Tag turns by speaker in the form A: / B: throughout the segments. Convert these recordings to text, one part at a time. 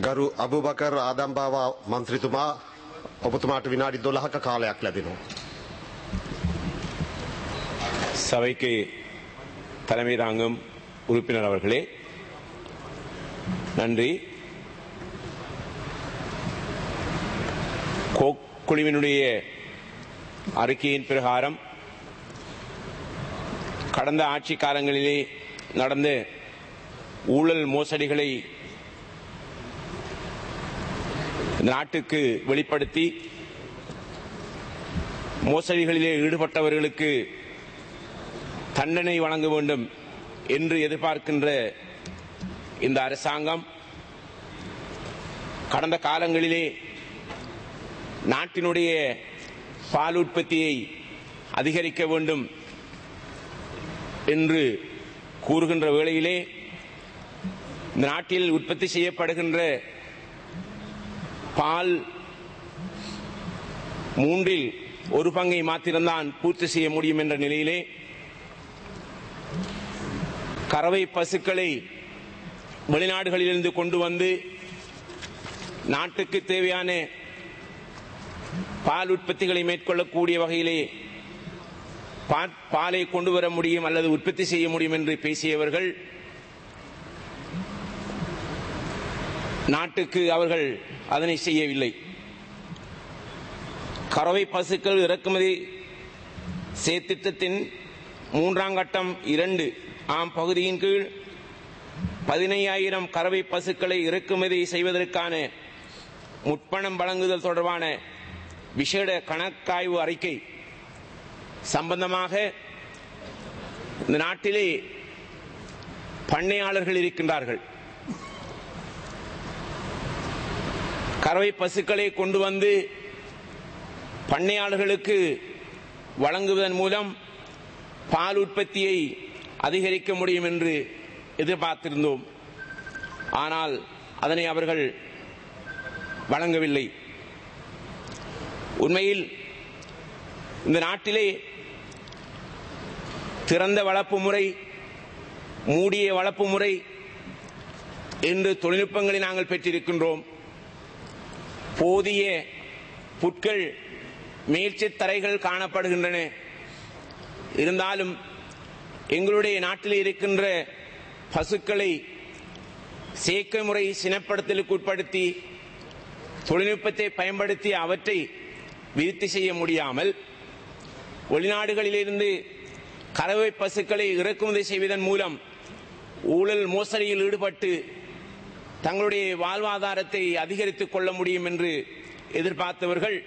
A: ගරු අබුබකර් ආදම්බාව මන්ත්‍රීතුමා ඔබතුමාට විනාඩි 12ක කාලයක් ලැබෙනවා.
B: சபைக்கு தலைமை தாங்கும் உறுப்பினர் அவர்களே நன்றி கோக் குழுவினுடைய அறிக்கையின் பிரகாரம் கடந்த ஆட்சி காலங்களிலே நடந்த ஊழல் மோசடிகளை நாட்டுக்கு வெளிப்படுத்தி மோசடிகளிலே ஈடுபட்டவர்களுக்கு தண்டனை வழங்க வேண்டும் என்று எதிர்பார்க்கின்ற இந்த அரசாங்கம் கடந்த காலங்களிலே நாட்டினுடைய பால் உற்பத்தியை அதிகரிக்க வேண்டும் என்று கூறுகின்ற வேளையிலே இந்த நாட்டில் உற்பத்தி செய்யப்படுகின்ற பால் மூன்றில் ஒரு பங்கை மாத்திரம்தான் பூர்த்தி செய்ய முடியும் என்ற நிலையிலே கறவை பசுக்களை வெளிநாடுகளிலிருந்து கொண்டு வந்து நாட்டுக்கு தேவையான பால் உற்பத்திகளை மேற்கொள்ளக்கூடிய வகையிலே பா- பாலை கொண்டு வர முடியும் அல்லது உற்பத்தி செய்ய முடியும் என்று பேசியவர்கள் நாட்டுக்கு அவர்கள் அதனை செய்யவில்லை கறவை பசுக்கள் இறக்குமதி செயற்திட்டத்தின் மூன்றாம் கட்டம் இரண்டு ஆம் பகுதியின் கீழ் பதினையாயிரம் கறவை பசுக்களை இறக்குமதி செய்வதற்கான முற்பணம் வழங்குதல் தொடர்பான விசேட கணக்காய்வு அறிக்கை சம்பந்தமாக இந்த நாட்டிலே பண்ணையாளர்கள் இருக்கின்றார்கள் கறவை பசுக்களை கொண்டு வந்து பண்ணையாளர்களுக்கு வழங்குவதன் மூலம் பால் உற்பத்தியை அதிகரிக்க முடியும் என்று எதிர்பார்த்திருந்தோம் ஆனால் அதனை அவர்கள் வழங்கவில்லை உண்மையில் இந்த நாட்டிலே திறந்த வளர்ப்பு முறை மூடிய வளர்ப்பு முறை என்று தொழில்நுட்பங்களை நாங்கள் பெற்றிருக்கின்றோம் போதிய புட்கள் மேய்ச்சல் தரைகள் காணப்படுகின்றன இருந்தாலும் எங்களுடைய நாட்டில் இருக்கின்ற பசுக்களை செயற்கை முறை சினப்படுத்தலுக்கு உட்படுத்தி தொழில்நுட்பத்தை பயன்படுத்தி அவற்றை விருத்தி செய்ய முடியாமல் வெளிநாடுகளிலிருந்து கறவை பசுக்களை இறக்குமதி செய்வதன் மூலம் ஊழல் மோசடியில் ஈடுபட்டு தங்களுடைய வாழ்வாதாரத்தை அதிகரித்துக் கொள்ள முடியும் என்று எதிர்பார்த்தவர்கள்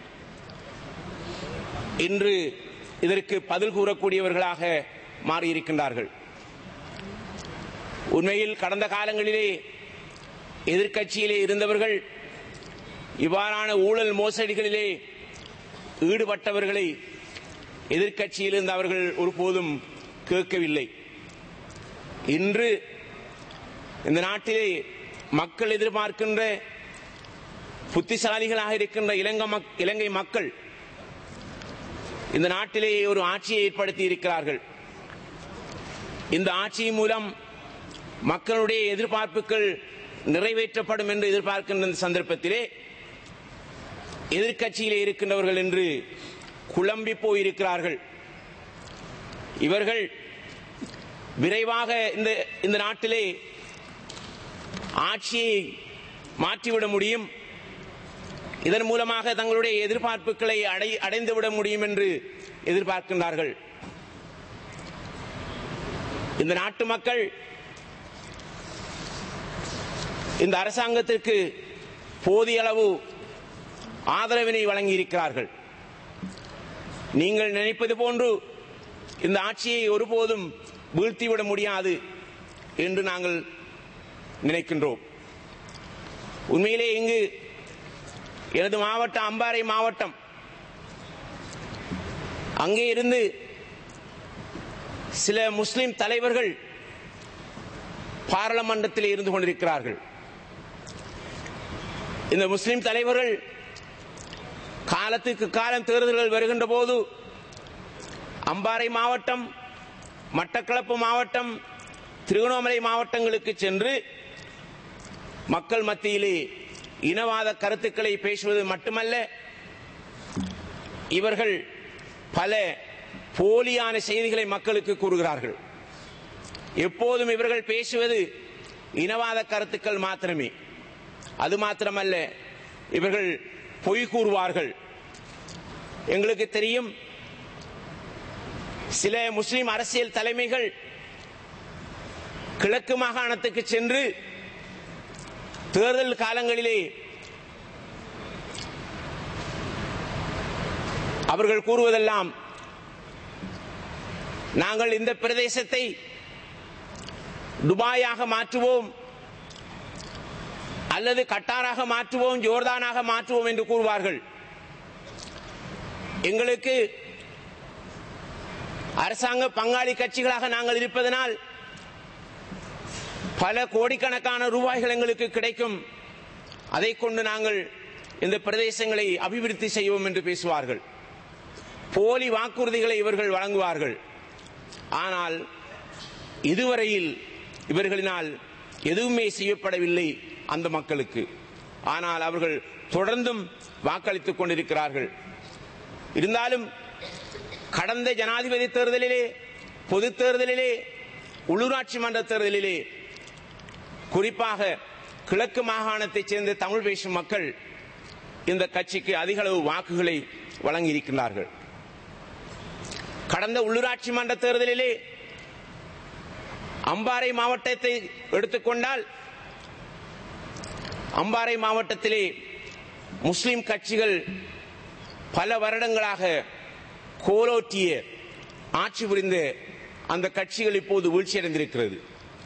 B: இன்று இதற்கு பதில் கூறக்கூடியவர்களாக மாறியிருக்கின்றார்கள் உண்மையில் கடந்த காலங்களிலே எதிர்க்கட்சியிலே இருந்தவர்கள் இவ்வாறான ஊழல் மோசடிகளிலே ஈடுபட்டவர்களை எதிர்க்கட்சியில் இருந்து அவர்கள் ஒருபோதும் கேட்கவில்லை இன்று இந்த நாட்டிலே மக்கள் எதிர்பார்க்கின்ற புத்திசாலிகளாக இருக்கின்ற இலங்கை மக்- இலங்கை மக்கள் இந்த நாட்டிலே ஒரு ஆட்சியை ஏற்படுத்தி இருக்கிறார்கள் இந்த ஆட்சியின் மூலம் மக்களுடைய எதிர்பார்ப்புகள் நிறைவேற்றப்படும் என்று எதிர்பார்க்கின்ற இந்த சந்தர்ப்பத்திலே எதிர்க்கட்சியிலே இருக்கின்றவர்கள் என்று குழம்பி போயிருக்கிறார்கள் இவர்கள் விரைவாக இந்த இந்த நாட்டிலே ஆட்சியை மாற்றிவிட முடியும் இதன் மூலமாக தங்களுடைய எதிர்பார்ப்புகளை அடை அடைந்துவிட முடியும் என்று எதிர்பார்க்கின்றார்கள் இந்த நாட்டு மக்கள் இந்த அரசாங்கத்திற்கு போதிய அளவு ஆதரவினை வழங்கியிருக்கிறார்கள் நீங்கள் நினைப்பது போன்று இந்த ஆட்சியை ஒருபோதும் வீழ்த்திவிட முடியாது என்று நாங்கள் நினைக்கின்றோம் உண்மையிலே இங்கு எனது மாவட்டம் அம்பாறை மாவட்டம் அங்கே இருந்து சில முஸ்லிம் தலைவர்கள் பாராளுமன்றத்தில் இருந்து கொண்டிருக்கிறார்கள் இந்த முஸ்லிம் தலைவர்கள் காலத்துக்கு காலம் தேர்தல்கள் வருகின்ற போது அம்பாறை மாவட்டம் மட்டக்களப்பு மாவட்டம் திருவண்ணாமலை மாவட்டங்களுக்கு சென்று மக்கள் மத்தியிலே இனவாத கருத்துக்களை பேசுவது மட்டுமல்ல இவர்கள் பல போலியான செய்திகளை மக்களுக்கு கூறுகிறார்கள் எப்போதும் இவர்கள் பேசுவது இனவாத கருத்துக்கள் மாத்திரமே அது மாத்திரமல்ல இவர்கள் பொய் கூறுவார்கள் எங்களுக்கு தெரியும் சில முஸ்லிம் அரசியல் தலைமைகள் கிழக்கு மாகாணத்துக்கு சென்று தேர்தல் காலங்களிலே அவர்கள் கூறுவதெல்லாம் நாங்கள் இந்த பிரதேசத்தை துபாயாக மாற்றுவோம் அல்லது கட்டாராக மாற்றுவோம் ஜோர்தானாக மாற்றுவோம் என்று கூறுவார்கள் எங்களுக்கு அரசாங்க பங்காளி கட்சிகளாக நாங்கள் இருப்பதனால் பல கோடிக்கணக்கான ரூபாய்கள் எங்களுக்கு கிடைக்கும் அதை கொண்டு நாங்கள் இந்த பிரதேசங்களை அபிவிருத்தி செய்வோம் என்று பேசுவார்கள் போலி வாக்குறுதிகளை இவர்கள் வழங்குவார்கள் ஆனால் இதுவரையில் இவர்களினால் எதுவுமே செய்யப்படவில்லை அந்த மக்களுக்கு ஆனால் அவர்கள் தொடர்ந்தும் வாக்களித்துக் கொண்டிருக்கிறார்கள் இருந்தாலும் கடந்த ஜனாதிபதி தேர்தலிலே பொது தேர்தலிலே உள்ளூராட்சி மன்ற தேர்தலிலே குறிப்பாக கிழக்கு மாகாணத்தைச் சேர்ந்த தமிழ் பேசும் மக்கள் இந்த கட்சிக்கு அதிக அளவு வாக்குகளை வழங்கியிருக்கிறார்கள் கடந்த உள்ளூராட்சி மன்ற தேர்தலிலே அம்பாறை மாவட்டத்தை எடுத்துக்கொண்டால் அம்பாறை மாவட்டத்திலே முஸ்லிம் கட்சிகள் பல வருடங்களாக கோலோட்டிய ஆட்சி புரிந்த அந்த கட்சிகள் இப்போது வீழ்ச்சியடைந்திருக்கிறது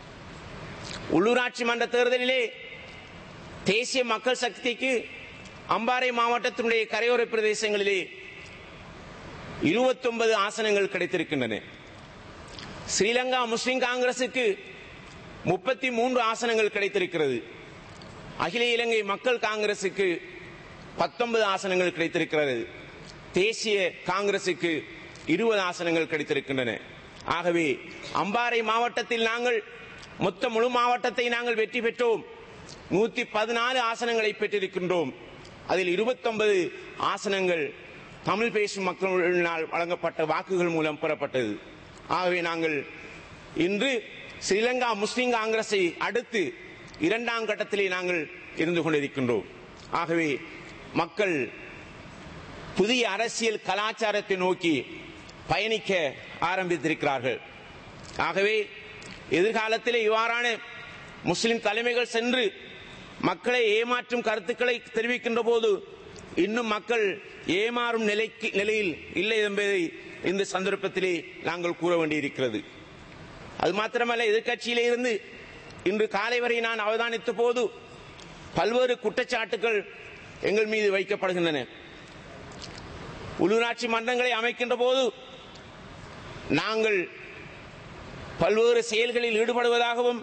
B: உள்ளூராட்சி மன்ற தேர்தலிலே தேசிய மக்கள் சக்திக்கு அம்பாறை மாவட்டத்தினுடைய கரையோர பிரதேசங்களிலே இருபத்தொன்பது ஆசனங்கள் கிடைத்திருக்கின்றன ஸ்ரீலங்கா முஸ்லிம் காங்கிரசுக்கு முப்பத்தி மூன்று ஆசனங்கள் கிடைத்திருக்கிறது அகில இலங்கை மக்கள் காங்கிரசுக்கு பத்தொன்பது ஆசனங்கள் கிடைத்திருக்கிறது தேசிய காங்கிரசுக்கு இருபது ஆசனங்கள் கிடைத்திருக்கின்றன ஆகவே அம்பாறை மாவட்டத்தில் நாங்கள் மொத்த முழு மாவட்டத்தை நாங்கள் வெற்றி பெற்றோம் நூத்தி பதினாலு ஆசனங்களை பெற்றிருக்கின்றோம் அதில் இருபத்தொன்பது ஆசனங்கள் தமிழ் பேசும் மக்களினால் வழங்கப்பட்ட வாக்குகள் மூலம் பெறப்பட்டது ஆகவே நாங்கள் இன்று ஸ்ரீலங்கா முஸ்லிம் காங்கிரஸை அடுத்து இரண்டாம் கட்டத்திலே நாங்கள் இருந்து கொண்டிருக்கின்றோம் ஆகவே மக்கள் புதிய அரசியல் கலாச்சாரத்தை நோக்கி பயணிக்க ஆரம்பித்திருக்கிறார்கள் ஆகவே எதிர்காலத்திலே இவ்வாறான முஸ்லிம் தலைமைகள் சென்று மக்களை ஏமாற்றும் கருத்துக்களை தெரிவிக்கின்ற போது இன்னும் மக்கள் ஏமாறும் நிலைக்கு நிலையில் இல்லை என்பதை இந்த சந்தர்ப்பத்திலே நாங்கள் கூற வேண்டியிருக்கிறது அது மாத்திரமல்ல எதிர்க்கட்சியிலே இருந்து இன்று காலை வரை நான் அவதானித்த போது பல்வேறு குற்றச்சாட்டுகள் எங்கள் மீது வைக்கப்படுகின்றன உள்ளூராட்சி மன்றங்களை அமைக்கின்ற போது நாங்கள் பல்வேறு செயல்களில் ஈடுபடுவதாகவும்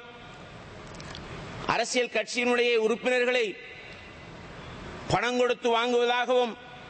B: அரசியல் கட்சியினுடைய உறுப்பினர்களை பணம் கொடுத்து வாங்குவதாகவும்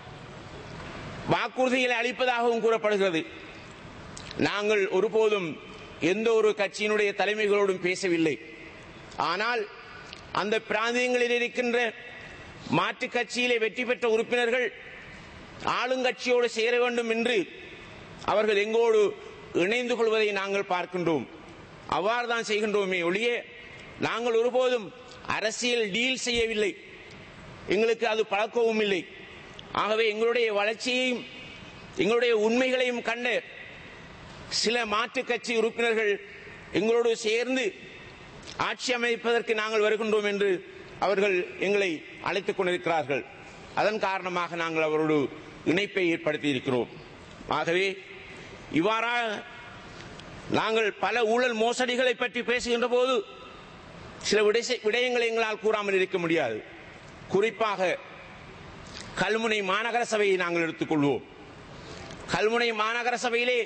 B: வாக்குறுதிகளை அளிப்பதாகவும் கூறப்படுகிறது நாங்கள் ஒருபோதும் எந்த ஒரு கட்சியினுடைய தலைமைகளோடும் பேசவில்லை ஆனால் அந்த பிராந்தியங்களில் இருக்கின்ற மாற்றுக் கட்சியிலே வெற்றி பெற்ற உறுப்பினர்கள் ஆளுங்கட்சியோடு சேர வேண்டும் என்று அவர்கள் எங்கோடு இணைந்து கொள்வதை நாங்கள் பார்க்கின்றோம் அவ்வாறு தான் செய்கின்றோமே ஒழிய நாங்கள் ஒருபோதும் அரசியல் டீல் செய்யவில்லை எங்களுக்கு அது பழக்கவும் இல்லை ஆகவே எங்களுடைய வளர்ச்சியையும் எங்களுடைய உண்மைகளையும் கண்ட சில மாற்றுக் கட்சி உறுப்பினர்கள் எங்களோடு சேர்ந்து ஆட்சி அமைப்பதற்கு நாங்கள் வருகின்றோம் என்று அவர்கள் எங்களை அழைத்துக் கொண்டிருக்கிறார்கள் அதன் காரணமாக நாங்கள் அவரோடு இணைப்பை ஏற்படுத்தி இருக்கிறோம் ஆகவே இவ்வாறாக நாங்கள் பல ஊழல் மோசடிகளை பற்றி பேசுகின்ற போது சில விடை- விடயங்களை எங்களால் கூறாமல் இருக்க முடியாது குறிப்பாக கல்முனை மாநகர சபையை நாங்கள் எடுத்துக்கொள்வோம் கல்முனை மாநகர சபையிலே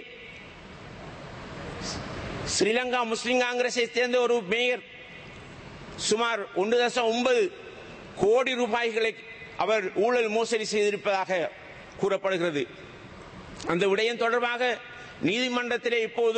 B: ஸ்ரீலங்கா முஸ்லிம் காங்கிரஸை சேர்ந்த ஒரு மேயர் சுமார் ஒன்று தசம் ஒன்பது கோடி ரூபாய்களை அவர் ஊழல் மோசடி செய்திருப்பதாக கூறப்படுகிறது அந்த விடயம் தொடர்பாக நீதிமன்றத்திலே இப்போது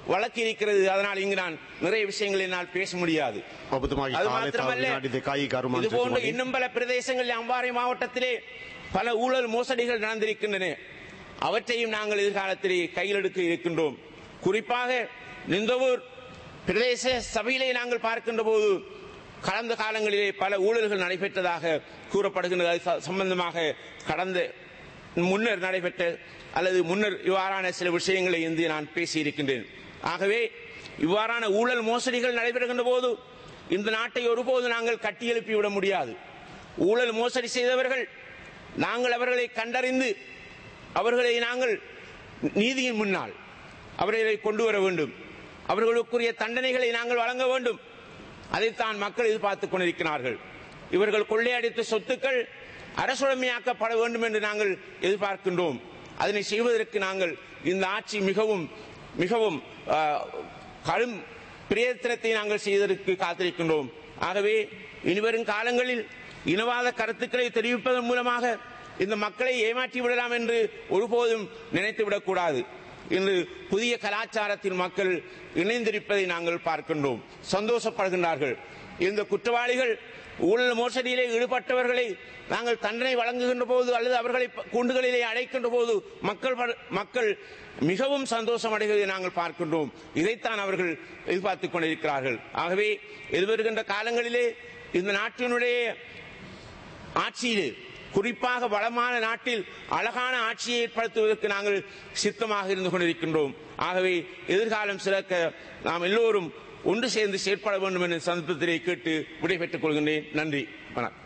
B: வழக்கு இருக்கிறது அதனால் இங்கு நான் நிறைய விஷயங்களை என்னால் பேச முடியாது
A: ඔබතුමාගේ
B: அது
A: කාලය තව
B: மாத்திரமல்ல
A: විනාඩි දෙකයි ගරු
B: இது போன்ற
A: මන්ත්‍රතුමනි.
B: இன்னும் பல பிரதேசங்களில் அம்பாறை மாவட்டத்திலே பல ஊழல் மோசடிகள் நடந்திருக்கின்றன அவற்றையும் நாங்கள் எதிர்காலத்திலே கையில் எடுக்க இருக்கின்றோம் குறிப்பாக நிந்தவூர் பிரதேச சபையிலே நாங்கள் பார்க்கின்ற போது கடந்த காலங்களிலே பல ஊழல்கள் நடைபெற்றதாக கூறப்படுகின்றது அது ச- சம்பந்தமாக கடந்த முன்னர் நடைபெற்ற அல்லது முன்னர் இவ்வாறான சில விஷயங்களை இன்று நான் பேசியிருக்கின்றேன் ஆகவே இவ்வாறான ஊழல் மோசடிகள் நடைபெறுகின்ற போது இந்த நாட்டை ஒருபோது நாங்கள் கட்டியெழுப்பி விட முடியாது ஊழல் மோசடி செய்தவர்கள் நாங்கள் அவர்களை கண்டறிந்து அவர்களை நாங்கள் நீதியின் முன்னால் அவர்களை கொண்டு வர வேண்டும் அவர்களுக்குரிய தண்டனைகளை நாங்கள் வழங்க வேண்டும் அதைத்தான் மக்கள் எதிர்பார்த்துக் கொண்டிருக்கிறார்கள் இவர்கள் கொள்ளையடித்த சொத்துக்கள் அரசுடைமையாக்கப்பட வேண்டும் என்று நாங்கள் எதிர்பார்க்கின்றோம் அதனை செய்வதற்கு நாங்கள் இந்த ஆட்சி மிகவும் மிகவும் ஆ, கடும் பிரயத்தனத்தை நாங்கள் செய்வதற்கு காத்திருக்கின்றோம் ஆகவே இனிவரும் காலங்களில் இனவாத கருத்துக்களை தெரிவிப்பதன் மூலமாக இந்த மக்களை ஏமாற்றி விடலாம் என்று ஒருபோதும் நினைத்து விடக்கூடாது இன்று புதிய கலாச்சாரத்தில் மக்கள் இணைந்திருப்பதை நாங்கள் பார்க்கின்றோம் சந்தோஷப்படுகின்றார்கள் இந்த குற்றவாளிகள் ஊழல் மோசடியிலே ஈடுபட்டவர்களை நாங்கள் தண்டனை வழங்குகின்ற போது அல்லது அவர்களை ப- கூண்டுகளிலே அடைக்கின்ற போது மக்கள் பட- மக்கள் மிகவும் சந்தோஷம் அடைவதை நாங்கள் பார்க்கின்றோம் இதைத்தான் அவர்கள் எதிர்பார்த்துக் கொண்டிருக்கிறார்கள் ஆகவே எதிர்வருகின்ற காலங்களிலே இந்த நாட்டினுடைய ஆட்சியிலே குறிப்பாக வளமான நாட்டில் அழகான ஆட்சியை ஏற்படுத்துவதற்கு நாங்கள் சித்தமாக இருந்து கொண்டிருக்கின்றோம் ஆகவே எதிர்காலம் சிறக்க நாம் எல்லோரும் ஒன்று சேர்ந்து செயற்பட வேண்டும் என்ற சந்தர்ப்பத்திலே கேட்டு விடைபெற்றுக் கொள்கின்றேன் நன்றி வணக்கம்